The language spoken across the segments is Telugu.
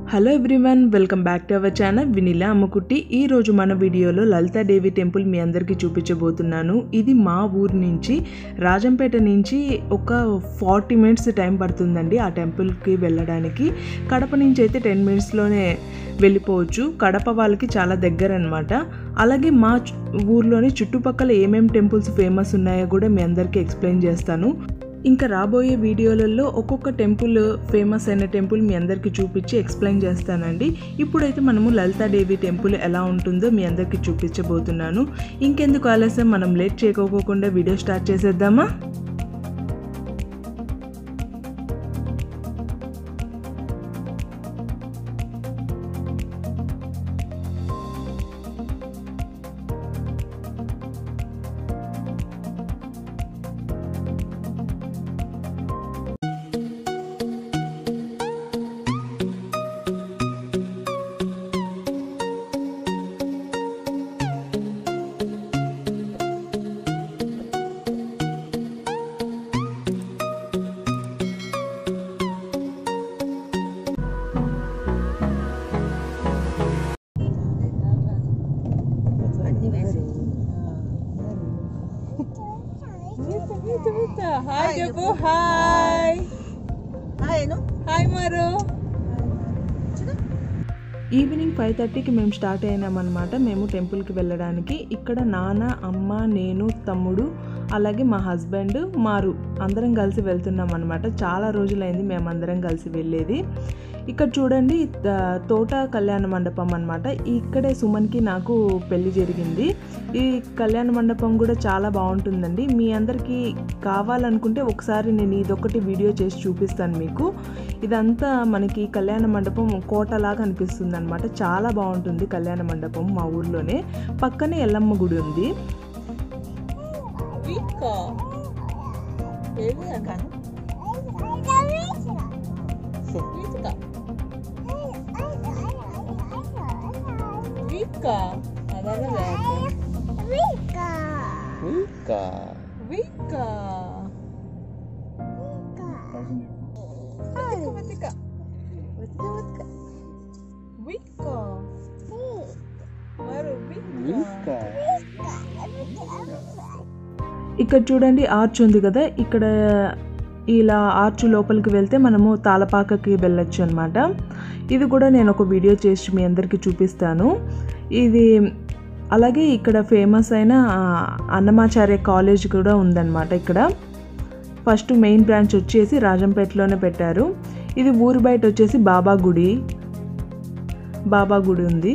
Hello everyone welcome back to our channel Vinila Ammakutti ఈ రోజు మన వీడియోలో లలితాదేవి టెంపుల్ మీ అందరికీ చూపించబోతున్నాను ఇది మా ఊరు నుంచి రాజంపేట నుంచి ఒక ఫార్టీ మినిట్స్ టైం పడుతుందండి ఆ టెంపుల్కి వెళ్ళడానికి కడప నుంచి అయితే టెన్ మినిట్స్లోనే వెళ్ళిపోవచ్చు కడప వాళ్ళకి చాలా దగ్గర అనమాట అలాగే మా చు- ఊర్లోని చుట్టుపక్కల ఏమేం టెంపుల్స్ ఫేమస్ ఉన్నాయో కూడా మీ అందరికీ ఎక్స్ప్లెయిన్ చేస్తాను ఇంకా రాబోయే వీడియోలలో ఒక్కొక్క టెంపుల్ ఫేమస్ అయిన టెంపుల్ మీ అందరికీ చూపించి ఎక్స్ప్లెయిన్ చేస్తానండి ఇప్పుడైతే మనము లలితాదేవి టెంపుల్ ఎలా ఉంటుందో మీ అందరికీ చూపించబోతున్నాను ఇంకెందుకు ఆలస్యం మనం లేట్ చేయకోకుండా వీడియో స్టార్ట్ చేసేద్దామా హాయ్ చెప్పు హాయ్ హాయ్ ను హాయ్ మరు ఈవినింగ్ ఫైవ్ థర్టీకి మేము స్టార్ట్ అయినామన్నమాట మేము టెంపుల్కి వెళ్ళడానికి ఇక్కడ నాన్న అమ్మ నేను తమ్ముడు అలాగే మా హస్బెండ్ మారు అందరం కలిసి వెళ్తున్నాం అనమాట చాలా రోజులైంది మేము అందరం కలిసి వెళ్ళేది ఇక్కడ చూడండి త- తోట కళ్యాణ మండపం అనమాట ఇక్కడే సుమన్కి నాకు పెళ్లి జరిగింది ఈ కళ్యాణ మండపం కూడా చాలా బాగుంటుందండి మీ అందరికీ కావాలనుకుంటే ఒకసారి నేను ఇదొకటి వీడియో చేసి చూపిస్తాను మీకు ఇదంతా మనకి కళ్యాణ మండపం కోటలాగా అనిపిస్తుంది అనమాట చాలా బాగుంటుంది కళ్యాణ మండపం మా ఊర్లోనే పక్కనే ఎల్లమ్మ గుడి ఉంది వీకా ఏది అన్న వీకా వీకా అదన వీకా వీకా వెతిక వెతిక వీకా మరు వీకా ఇక్కడ చూడండి ఆర్చ్ ఉంది కదా ఇక్కడ ఇలా ఆర్చ్ లోపలికి వెళ్తే మనము తాళపాకకి వెళ్ళొచ్చు అనమాట ఇది కూడా నేను ఒక వీడియో చేసి మీ అందరికీ చూపిస్తాను ఇది అలాగే ఇక్కడ ఫేమస్ అయిన ఆ, అన్నమాచార్య కాలేజ్ కూడా ఉందన్నమాట ఇక్కడ ఫస్ట్ మెయిన్ బ్రాంచ్ వచ్చేసి రాజంపేటలోనే పెట్టారు ఇది ఊరు బయట వచ్చేసి బాబా గుడి బాబా గుడి ఉంది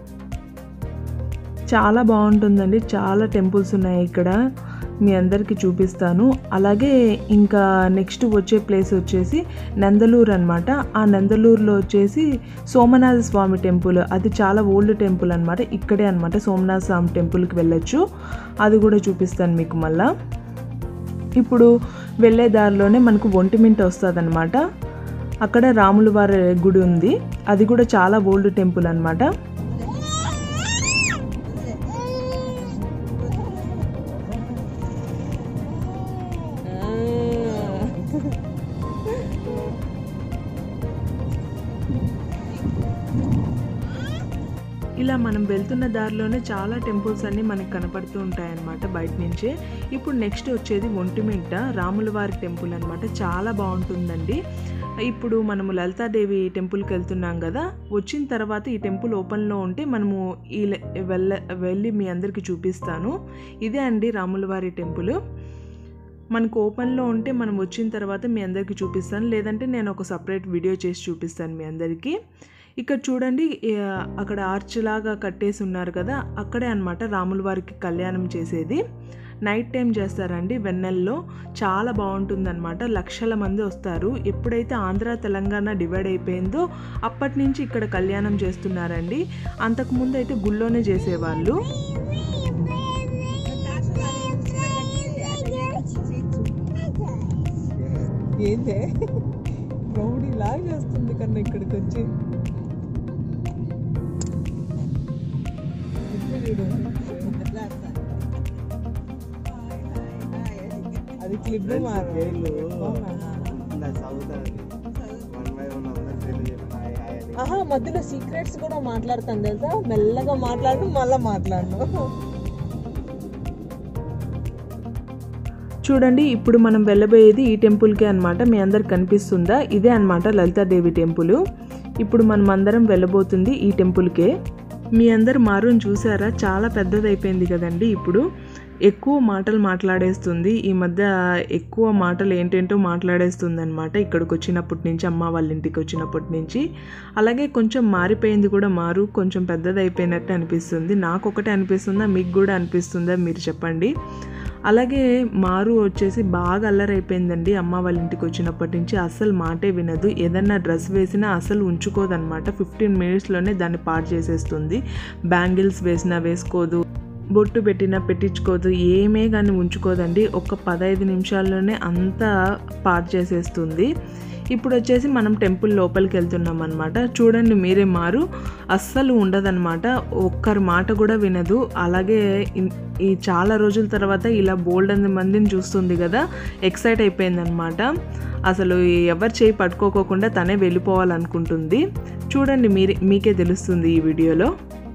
చాలా బాగుంటుందండి చాలా టెంపుల్స్ ఉన్నాయి ఇక్కడ మీ అందరికీ చూపిస్తాను అలాగే ఇంకా నెక్స్ట్ వచ్చే ప్లేస్ వచ్చేసి నందలూరు అనమాట ఆ నందలూరులో వచ్చేసి సోమనాథ స్వామి టెంపుల్ అది చాలా ఓల్డ్ టెంపుల్ అనమాట ఇక్కడే అనమాట సోమనాథ స్వామి టెంపుల్కి వెళ్ళొచ్చు అది కూడా చూపిస్తాను మీకు మళ్ళా ఇప్పుడు వెళ్ళే దారిలోనే మనకు ఒంటిమింట వస్తుంది అనమాట అక్కడ రాముల వారి గుడి ఉంది అది కూడా చాలా ఓల్డ్ టెంపుల్ అనమాట ఇలా మనం వెళ్తున్న దారిలోనే చాలా టెంపుల్స్ అన్నీ మనకి కనపడుతూ ఉంటాయన్నమాట బయట నుంచే ఇప్పుడు నెక్స్ట్ వచ్చేది ఒంటిమింట రాముల వారి టెంపుల్ అనమాట చాలా బాగుంటుందండి ఇప్పుడు మనము లలితాదేవి టెంపుల్కి వెళ్తున్నాం కదా వచ్చిన తర్వాత ఈ టెంపుల్ ఓపెన్లో ఉంటే మనము ఈ లె- వెళ్ళ వెళ్ళి మీ అందరికీ చూపిస్తాను ఇదే అండి రాముల వారి టెంపుల్ మనకు ఓపెన్లో ఉంటే మనం వచ్చిన తర్వాత మీ అందరికీ చూపిస్తాను లేదంటే నేను ఒక సపరేట్ వీడియో చేసి చూపిస్తాను మీ అందరికీ ఇక్కడ చూడండి ఆ, అక్కడ ఆర్చ్ లాగా కట్టేసి ఉన్నారు కదా అక్కడే అన్నమాట రాముల వారికి కళ్యాణం చేసేది నైట్ టైం చేస్తారండి వెన్నెల్లో చాలా బాగుంటుందన్నమాట లక్షల మంది వస్తారు ఎప్పుడైతే ఆంధ్ర తెలంగాణ డివైడ్ అయిపోయిందో అప్పటి నుంచి ఇక్కడ కళ్యాణం చేస్తున్నారండి అంతకుముందు అయితే గుళ్ళోనే చేసేవాళ్ళు ఏందే రౌడీ లాగా చేస్తుంది కన్నా ఇక్కడికి వచ్చి ఇప్పుడు చూడు. అది క్లిప్ మారు పేర్లు ఇలా చదువుతానండి వన్ బై వన్ అందరి పేర్లు చెప్పి హాయ్ హాయ్ అని ఆహా మధ్యలో సీక్రెట్స్ కూడా మాట్లాడతాను తెలుసా మెల్లగా మాట్లాడు మళ్ళా మాట్లాడను చూడండి ఇప్పుడు మనం వెళ్ళబోయేది ఈ టెంపుల్కే అనమాట మీ అందరికి కనిపిస్తుందా ఇదే అనమాట లలితాదేవి టెంపుల్ ఇప్పుడు మనం అందరం వెళ్ళబోతుంది ఈ టెంపుల్కే మీ అందరు మారుని చూసారా చాలా పెద్దదైపోయింది కదండి ఇప్పుడు ఎక్కువ మాటలు మాట్లాడేస్తుంది ఈ మధ్య ఎక్కువ మాటలు ఏంటేంటో మాట్లాడేస్తుంది అనమాట ఇక్కడికి వచ్చినప్పటి నుంచి అమ్మ వాళ్ళ ఇంటికి వచ్చినప్పటి నుంచి అలాగే కొంచెం మారిపోయింది కూడా మారు కొంచెం పెద్దదైపోయినట్టు అనిపిస్తుంది నాకు ఒకటే అనిపిస్తుందా మీకు కూడా అనిపిస్తుందా మీరు చెప్పండి అలాగే మారు వచ్చేసి బాగా అల్లరైపోయిందండి అమ్మ వాళ్ళ ఇంటికి వచ్చినప్పటి నుంచి అస్సలు మాటే వినదు ఏదన్నా డ్రెస్ వేసినా అసలు ఉంచుకోదన్నమాట ఫిఫ్టీన్ మినిట్స్లోనే దాన్ని పాడు చేసేస్తుంది బ్యాంగిల్స్ వేసినా వేసుకోదు బొట్టు పెట్టినా పెట్టించుకోదు ఏమే కానీ ఉంచుకోదండి ఒక పదహైదు నిమిషాల్లోనే అంతా పాడు చేసేస్తుంది ఇప్పుడు వచ్చేసి మనం టెంపుల్ లోపలికి వెళ్తున్నాం అనమాట చూడండి మీరే మారు అస్సలు ఉండదన్నమాట ఒక్కరి మాట కూడా వినదు అలాగే ఇన్- ఈ చాలా రోజుల తర్వాత ఇలా బోల్డ్ అంది మందిని చూస్తుంది కదా ఎక్సైట్ అయిపోయిందనమాట అసలు ఎవరు చేయి పట్టుకోకోకుండా తనే వెళ్ళిపోవాలనుకుంటుంది చూడండి మీరే మీకే తెలుస్తుంది ఈ వీడియోలో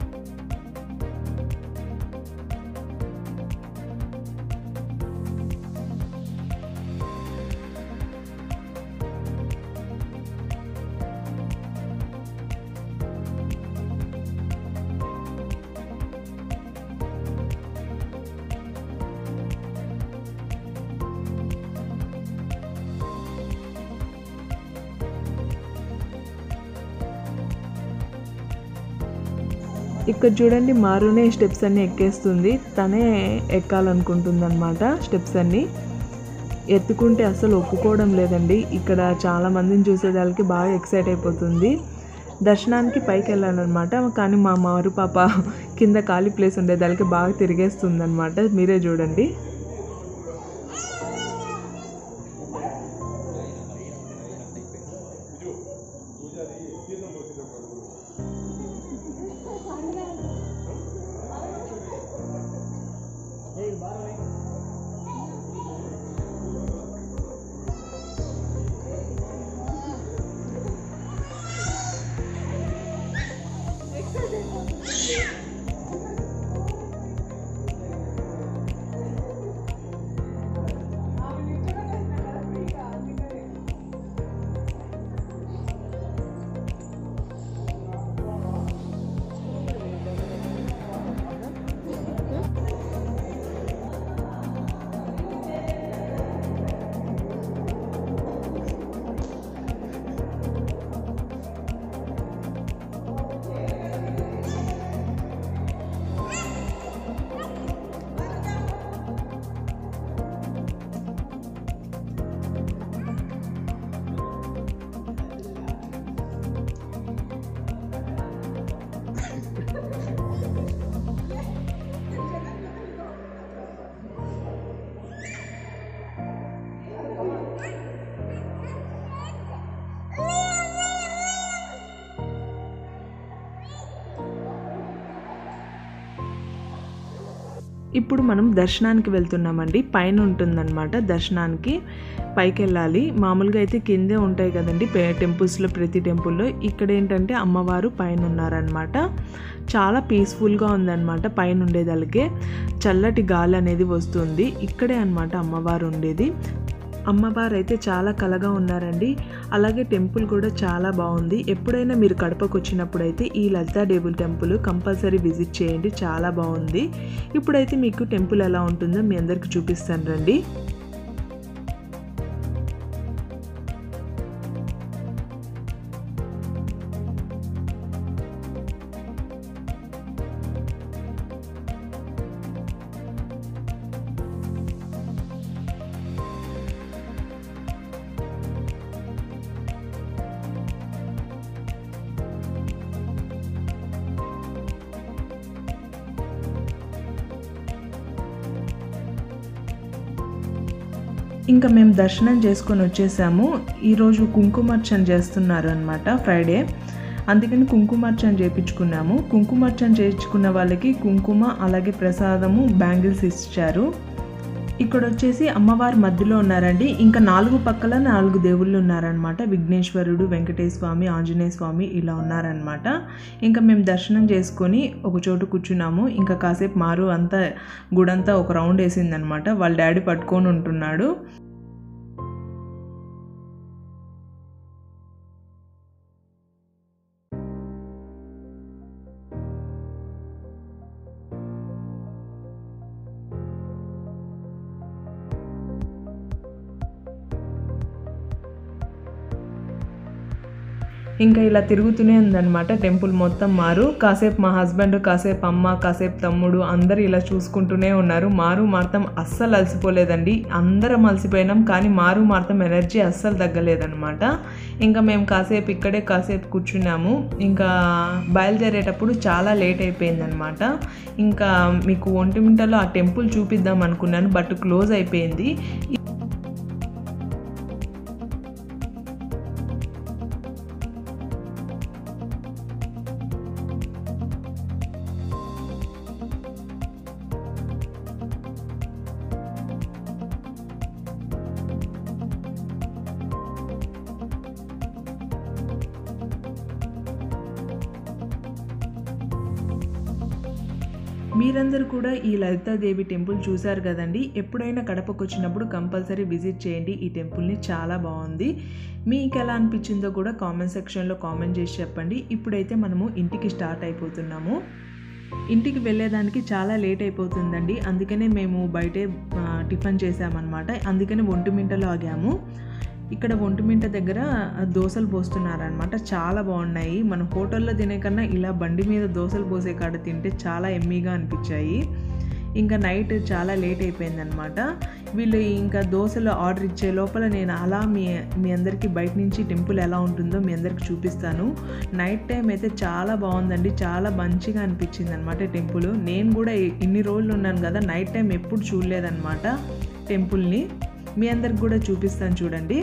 ఇక్కడ చూడండి మారునే స్టెప్స్ అన్ని ఎక్కేస్తుంది తనే ఎక్కాలనుకుంటుంది అనమాట స్టెప్స్ అన్ని ఎత్తుకుంటే అసలు ఒప్పుకోవడం లేదండి ఇక్కడ చాలా మందిని చూసేదానికి బాగా ఎక్సైట్ అయిపోతుంది దర్శనానికి పైకి వెళ్ళాలన్నమాట కానీ మా మారు పాప కింద ఖాళీ ప్లేస్ ఉండేదానికి బాగా తిరిగేస్తుంది అనమాట మీరే చూడండి ఇప్పుడు మనం దర్శనానికి వెళ్తున్నామండి పైన ఉంటుందన్నమాట దర్శనానికి పైకి వెళ్ళాలి మామూలుగా అయితే కిందే ఉంటాయి కదండి పే- టెంపుల్స్లో ప్రతి టెంపుల్లో ఇక్కడ ఏంటంటే అమ్మవారు పైన ఉన్నారనమాట చాలా పీస్ఫుల్గా ఉందన్నమాట పైన ఉండేదానికే చల్లటి గాలి అనేది వస్తుంది ఇక్కడే అన్నమాట అమ్మవారు ఉండేది అమ్మవారు అయితే చాలా కలగా ఉన్నారండి అలాగే టెంపుల్ కూడా చాలా బాగుంది ఎప్పుడైనా మీరు కడపకు వచ్చినప్పుడు అయితే ఈ లలితా డేబుల్ టెంపుల్ కంపల్సరీ విజిట్ చేయండి చాలా బాగుంది ఇప్పుడైతే మీకు టెంపుల్ ఎలా ఉంటుందో మీ అందరికి చూపిస్తాను రండి ఇంకా మేము దర్శనం చేసుకొని వచ్చేసాము ఈరోజు కుంకుమార్చన చేస్తున్నారు అనమాట ఫ్రైడే అందుకని కుంకుమార్చన చేయించుకున్నాము కుంకుమార్చన చేయించుకున్న వాళ్ళకి కుంకుమ అలాగే ప్రసాదము బ్యాంగిల్స్ ఇచ్చారు ఇక్కడ వచ్చేసి అమ్మవారి మధ్యలో ఉన్నారండి ఇంకా నాలుగు పక్కల నాలుగు దేవుళ్ళు ఉన్నారనమాట విఘ్నేశ్వరుడు వెంకటేశ్వర స్వామి ఆంజనేయ స్వామి ఇలా ఉన్నారనమాట ఇంకా మేము దర్శనం చేసుకొని ఒక చోటు కూర్చున్నాము ఇంకా కాసేపు మారు అంతా గుడంతా ఒక రౌండ్ వేసిందనమాట వాళ్ళ డాడీ పట్టుకొని ఉంటున్నాడు ఇంకా ఇలా తిరుగుతూనే ఉందన్నమాట టెంపుల్ మొత్తం మారు కాసేపు మా హస్బెండ్ కాసేపు అమ్మ కాసేపు తమ్ముడు అందరు ఇలా చూసుకుంటూనే ఉన్నారు మారు మాత్రం అస్సలు అలసిపోలేదండి అందరం అలసిపోయినాం కానీ మారు మాత్రం ఎనర్జీ అస్సలు తగ్గలేదన్నమాట ఇంకా మేము కాసేపు ఇక్కడే కాసేపు కూర్చున్నాము ఇంకా బయలుదేరేటప్పుడు చాలా లేట్ అయిపోయిందనమాట ఇంకా మీకు ఒంటిమింటలో ఆ టెంపుల్ చూపిద్దాం అనుకున్నాను బట్ క్లోజ్ అయిపోయింది మీరందరూ కూడా ఈ లలితాదేవి టెంపుల్ చూశారు కదండి ఎప్పుడైనా కడపకు వచ్చినప్పుడు కంపల్సరీ విజిట్ చేయండి ఈ టెంపుల్ని చాలా బాగుంది మీకు ఎలా అనిపించిందో కూడా కామెంట్ సెక్షన్లో కామెంట్ చేసి చెప్పండి ఇప్పుడైతే మనము ఇంటికి స్టార్ట్ అయిపోతున్నాము ఇంటికి వెళ్ళేదానికి చాలా లేట్ అయిపోతుందండి అందుకనే మేము బయటే ఆ, టిఫిన్ చేసామన్నమాట అందుకనే ఒంటిమింటలో ఆగాము ఇక్కడ ఒంటిమింట దగ్గర దోశలు పోస్తున్నారనమాట చాలా బాగున్నాయి మన హోటల్లో తినే కన్నా ఇలా బండి మీద దోశలు పోసే కాడ తింటే చాలా ఎమ్మీగా అనిపించాయి ఇంకా నైట్ చాలా లేట్ అయిపోయిందనమాట వీళ్ళు ఇంకా దోశలు ఆర్డర్ ఇచ్చే లోపల నేను అలా మీ మీ అందరికీ బయట నుంచి టెంపుల్ ఎలా ఉంటుందో మీ అందరికి చూపిస్తాను నైట్ టైం అయితే చాలా బాగుందండి చాలా మంచిగా అనిపించింది అనమాట టెంపుల్ నేను కూడా ఇన్ని రోజులు ఉన్నాను కదా నైట్ టైం ఎప్పుడు చూడలేదన్నమాట టెంపుల్ని మీ అందరికి కూడా చూపిస్తాను చూడండి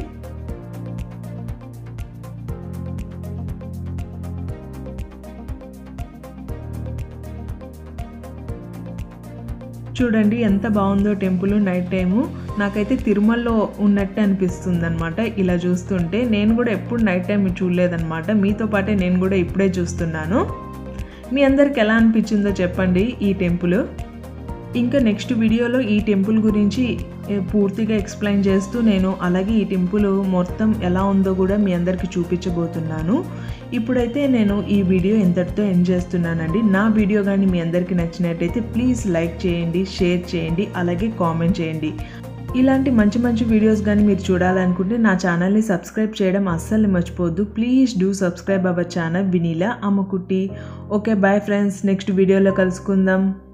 చూడండి ఎంత బాగుందో టెంపుల్ నైట్ టైము నాకైతే తిరుమలలో ఉన్నట్టు అనిపిస్తుంది అనమాట ఇలా చూస్తుంటే నేను కూడా ఎప్పుడు నైట్ టైం చూడలేదన్నమాట మీతో పాటే నేను కూడా ఇప్పుడే చూస్తున్నాను మీ అందరికి ఎలా అనిపించిందో చెప్పండి ఈ టెంపుల్ ఇంకా నెక్స్ట్ వీడియోలో ఈ టెంపుల్ గురించి ఏ, పూర్తిగా ఎక్స్ప్లెయిన్ చేస్తూ నేను అలాగే ఈ టెంపుల్ మొత్తం ఎలా ఉందో కూడా మీ అందరికీ చూపించబోతున్నాను ఇప్పుడైతే నేను ఈ వీడియో ఎంతటితో ఎండ్ చేస్తున్నానండి నా వీడియో కానీ మీ అందరికీ నచ్చినట్టయితే ప్లీజ్ లైక్ చేయండి షేర్ చేయండి అలాగే కామెంట్ చేయండి ఇలాంటి మంచి మంచి వీడియోస్ కానీ మీరు చూడాలనుకుంటే నా ఛానల్ని సబ్స్క్రైబ్ చేయడం అస్సలు మర్చిపోవద్దు please do subscribe our channel Vinila Ammakutti okay bye friends next వీడియోలో కలుసుకుందాం